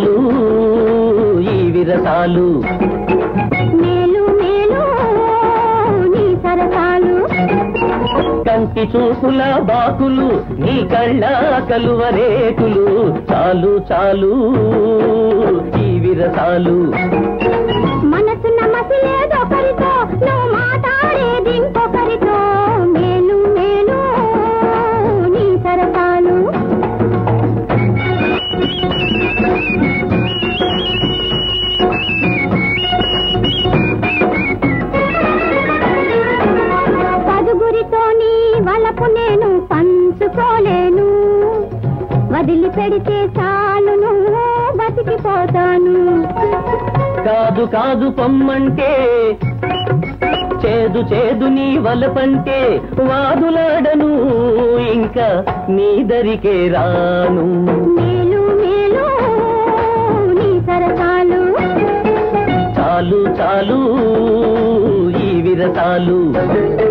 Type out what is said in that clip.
చాలు ఈ విరసాలు మేలు మేలు నీ సరసాలు కంటి చూపుల బాకులు నీ కళ్ళ కలువరేకులు చాలు చాలు ఈ విరసాలు మనసున్న మసిలేదొకరితో నువ్వు మాట్లాడేది ఇంకొకరితో మేలు మేలు నీ సరసాలు పదుగురితో నీ వలపు నేను పంచుకోలేను వదిలిపెడితే చాలు నువ్వు బతికిపోతాను కాదు కాదు పొమ్మంటే చేదు చేదు నీ వలపంటే వాదులాడను ఇంకా నీ దరికే రాను మేలు మేలు నీ సరసాలు చాలు చాలు ఈ విరసాలు